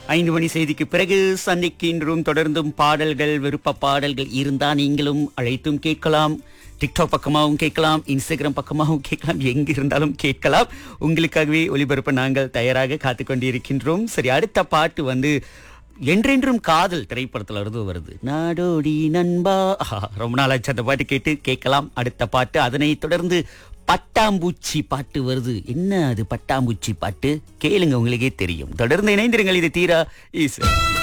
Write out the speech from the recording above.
ஐந்து மணி செய்திக்கு பிறகு சந்திக்கின்றோம் தொடர்ந்தும் பாடல்கள் விருப்ப பாடல்கள் இருந்தா நீங்களும் அழைத்தும் கேட்கலாம் டிக்டாக் பக்கமாகவும் கேட்கலாம் இன்ஸ்டாகிராம் பக்கமாகவும் கேட்கலாம் எங்க இருந்தாலும் கேட்கலாம் உங்களுக்காகவே ஒளிபரப்ப நாங்கள் தயாராக காத்து கொண்டிருக்கின்றோம் சரி அடுத்த பாட்டு வந்து என்றென்றும் காதல் திரைப்படத்துல இருந்து வருது நாடோடி நண்பா ஆஹா, ரொம்ப நாளாச்சு அந்த பாட்டு கேட்டு கேட்கலாம் அடுத்த பாட்டு அதனை தொடர்ந்து பட்டாம்பூச்சி பாட்டு வருது என்ன அது பட்டாம்பூச்சி பாட்டு கேளுங்க உங்களுக்கே தெரியும் தொடர்ந்து இணைந்திருங்கள் இது தீரா ஈசு